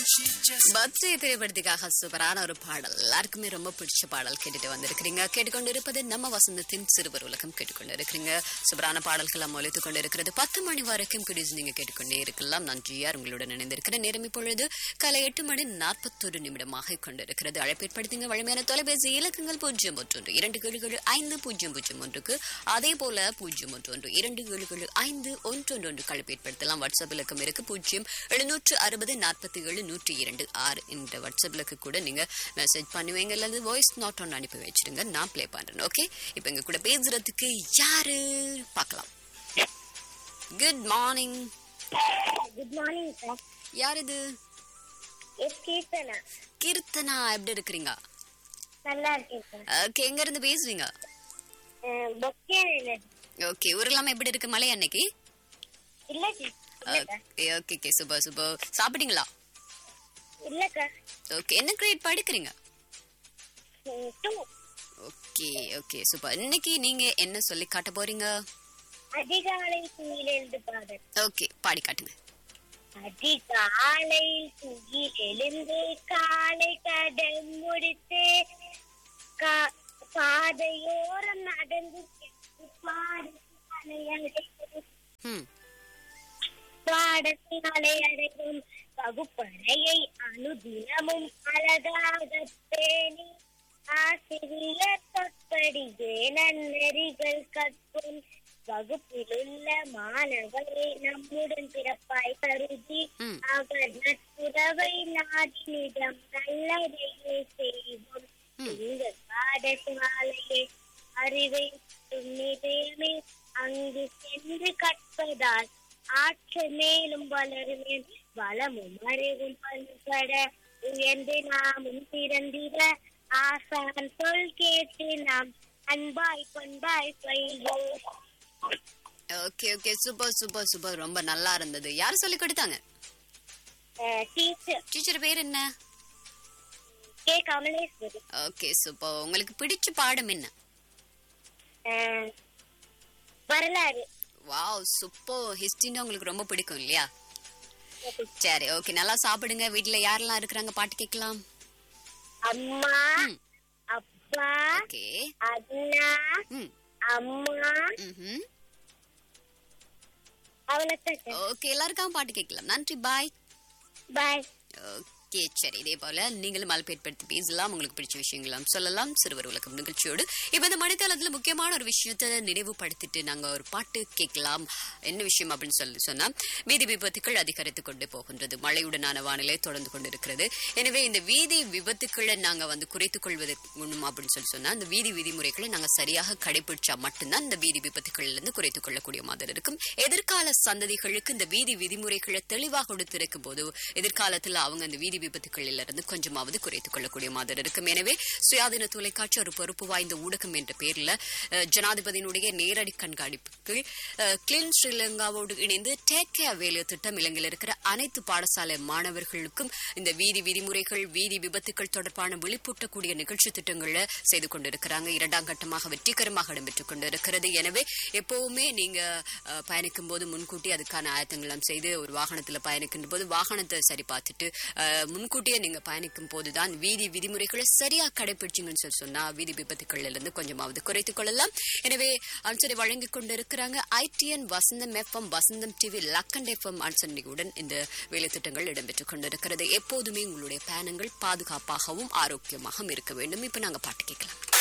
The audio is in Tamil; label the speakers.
Speaker 1: பர்த்டே திரைப்படத்துக்காக சூப்பரான ஒரு பாடல் எல்லாருக்குமே ரொம்ப பிடிச்ச பாடல் கேட்டுட்டு வந்திருக்கிறீங்க கேட்டுக்கொண்டு இருப்பது நம்ம வசந்தத்தின் சிறுவர் உலகம் கேட்டுக்கொண்டு இருக்கிறீங்க சூப்பரான பாடல்கள் நம்ம ஒழித்துக் கொண்டு இருக்கிறது பத்து மணி வரைக்கும் குடிஸ் நீங்க கேட்டுக்கொண்டே இருக்கலாம் நான் ஜிஆர் உங்களுடன் இணைந்திருக்கிற நேரம் இப்பொழுது காலை எட்டு மணி நாற்பத்தொரு நிமிடமாக கொண்டிருக்கிறது அழைப்பேற்படுத்துங்க வழமையான தொலைபேசி இலக்கங்கள் பூஜ்ஜியம் ஒன்று இரண்டு ஏழு ஏழு ஐந்து பூஜ்ஜியம் பூஜ்ஜியம் ஒன்றுக்கு அதே போல பூஜ்ஜியம் ஒன்று ஒன்று இரண்டு ஏழு ஏழு ஐந்து ஒன்று ஒன்று ஒன்று கழிப்பேற்படுத்தலாம் வாட்ஸ்அப் இலக்கம் இருக்கு பூஜ்ஜியம் எழுநூற்று அறுபது நாற்பத்தி ஏழு நூற்றி இரண்டு ஆறு இந்த வாட்ஸ்அப் இலக்கு கூட நீங்க மெசேஜ் பண்ணுவீங்க அல்லது வாய்ஸ் நோட் ஒன்று அனுப்பி வச்சிருங்க நான் ப்ளே பண்றேன் ஓகே இப்போ எங்க கூட பேசுறதுக்கு யாரு பார்க்கலாம் good morning
Speaker 2: good morning sir
Speaker 1: யார் இது
Speaker 2: எஸ் கீர்த்தனா
Speaker 1: கீர்த்தனா எப்படி இருக்கிறீங்க
Speaker 2: நல்லா இருக்கேன் சார்
Speaker 1: ஓகே எங்க இருந்து பேசுவீங்க
Speaker 2: பொக்கே
Speaker 1: ஓகே ஊரெல்லாம் எப்படி இருக்கு மழை அன்னைக்கு
Speaker 2: இல்ல இல்லக்கா
Speaker 1: okay okay okay super super சாப்பிட்டீங்களா
Speaker 2: இல்லக்கா
Speaker 1: ஓகே என்ன கிரேட் படிக்கிறீங்க
Speaker 2: டூ
Speaker 1: ஓகே ஓகே சூப்பர் இன்னைக்கு நீங்க என்ன சொல்லி காட்ட போறீங்க
Speaker 2: அதிகாலை தூங்கில் எழுந்து பாடல்
Speaker 1: ஓகே பாடி காட்டுங்க
Speaker 2: அதிகாலை தூங்கில் எழுந்து காலை கடல் முடித்து கா- பாதையோரம் நடந்து சென்று பாடசாலை அடைந்து
Speaker 1: ம்
Speaker 2: பாடசாலை அடையும் வகுப்பறையை அனுதினமும் அழகாக பேணி ஆசிரியர் தொற்படியே நன்னெறிகள் கற்கும் வகுப்பிலுள்ள மாணவரை நம்முடன் பிறப்பாய் கருதி
Speaker 1: ம்.
Speaker 2: அவர் நட்புறவை நாட்டினிடம் நல்லதையே செய்வோம்
Speaker 1: ம்.
Speaker 2: இந்த பாடசாலையை அறிவை துண்ணிதேமே அங்கு சென்று கற்பதால் ஆற்றல் மேலும் வளருமே வளமும் அறிவும் பண்பட உயர்ந்து நாமும் பிறந்திட ஆசான் சொல் கேட்டு நாம் அன்பாய் பண்பாய் பயில்வோம்
Speaker 1: okay okay super super super ரொம்ப நல்லா இருந்தது யார் சொல்லி கொடுத்தாங்க
Speaker 2: டீச்சர்
Speaker 1: டீச்சர் பேர் என்ன
Speaker 2: கே கமலேஸ்வரி
Speaker 1: ஓகே சூப்பர் உங்களுக்கு பிடிச்ச பாடம் என்ன
Speaker 2: அஹ், வரலாறு
Speaker 1: வாவ் சூப்பர் ஹிஸ்டரினா உங்களுக்கு ரொம்ப பிடிக்கும் இல்லையா சரி ஓகே நல்லா சாப்பிடுங்க வீட்ல யாரெல்லாம் இருக்கிறாங்க பாட்டு கேட்கலாம்
Speaker 2: அம்மா
Speaker 1: ம்.
Speaker 2: அப்பா
Speaker 1: ஓகே
Speaker 2: அண்ணா
Speaker 1: ம்
Speaker 2: அம்மா
Speaker 1: ம்ஹும்.
Speaker 2: அவ்வளோதான்
Speaker 1: ஓகே எல்லாருக்கும் பாட்டு கேட்கலாம் நன்றி பாய்
Speaker 2: பாய்
Speaker 1: ஓகே சரி இதே போல நீங்களும் மல்பேற்படுத்தி பேசலாம் உங்களுக்கு பிடிச்ச விஷயங்களாம் சொல்லலாம் சிறுவர் உலகம் நிகழ்ச்சியோடு இப்ப இந்த மணித்தளத்துல முக்கியமான ஒரு விஷயத்தை நினைவுபடுத்திட்டு நாங்க ஒரு பாட்டு கேட்கலாம் என்ன விஷயம் அப்படின்னு சொல்லி சொன்னா வீதி விபத்துக்கள் அதிகரித்து கொண்டு போகின்றது மழையுடனான வானிலை தொடர்ந்து கொண்டிருக்கிறது எனவே இந்த வீதி விபத்துக்களை நாங்க வந்து குறைத்துக் கொள்வது உண்ணும் அப்படின்னு சொல்லி சொன்னா இந்த வீதி விதிமுறைகளை நாங்க சரியாக கடைபிடிச்சா மட்டும்தான் இந்த வீதி விபத்துக்கள்ல இருந்து குறைத்துக் கொள்ளக்கூடிய மாதிரி இருக்கும் எதிர்கால சந்ததிகளுக்கு இந்த வீதி விதிமுறைகளை தெளிவாக கொடுத்திருக்கும் போது எதிர்காலத்துல அவங்க இந்த வீதி விபத்துக்களில் இருந்து கொஞ்சமாவது குறைத்துக் கொள்ளக்கூடிய மாதிரி இருக்கும் எனவே சுயாதீன தொலைக்காட்சி ஒரு பொறுப்பு வாய்ந்த ஊடகம் என்ற பேர்ல அஹ், ஜனாதிபதியினுடைய நேரடி கண்காணிப்புகள் கிளீன் ஸ்ரீலங்காவோடு இணைந்து டேக் கேர் வேலை திட்டம் இலங்கையில் இருக்கிற அனைத்து பாடசாலை மாணவர்களுக்கும் இந்த வீதி விதிமுறைகள் வீதி விபத்துக்கள் தொடர்பான விழிப்பூட்டக்கூடிய நிகழ்ச்சி திட்டங்களை செய்து கொண்டிருக்கிறாங்க இரண்டாம் கட்டமாக வெற்றிகரமாக இடம்பெற்றுக் கொண்டிருக்கிறது எனவே எப்பவுமே நீங்க அஹ், பயணிக்கும் போது முன்கூட்டி அதுக்கான ஆயத்தங்களும் செய்து ஒரு வாகனத்துல பயணிக்கின்ற போது வாகனத்தை சரி பார்த்துட்டு அஹ், முன்கூட்டியே நீங்க பயணிக்கும் போதுதான் வீதி விதிமுறைகளை சரியா கடைபிடிச்சிங்கன்னு சொல்லி சொன்னா வீதி விபத்துக்கள்ல இருந்து கொஞ்சமாவது குறைத்துக் கொள்ளலாம் எனவே அன்சரை வழங்கிக் கொண்டிருக்கிறாங்க ITN Vasantham FM Vasantham TV லக்கண்ட் எஃப்எம் அன்சரியுடன் இந்த வேலை திட்டங்கள் இடம்பெற்றுக் கொண்டிருக்கிறது எப்போதுமே உங்களுடைய பயணங்கள் பாதுகாப்பாகவும் ஆரோக்கியமாகவும் இருக்க வேண்டும் இப்ப நாங்க பாட்டு கேட்கலாம்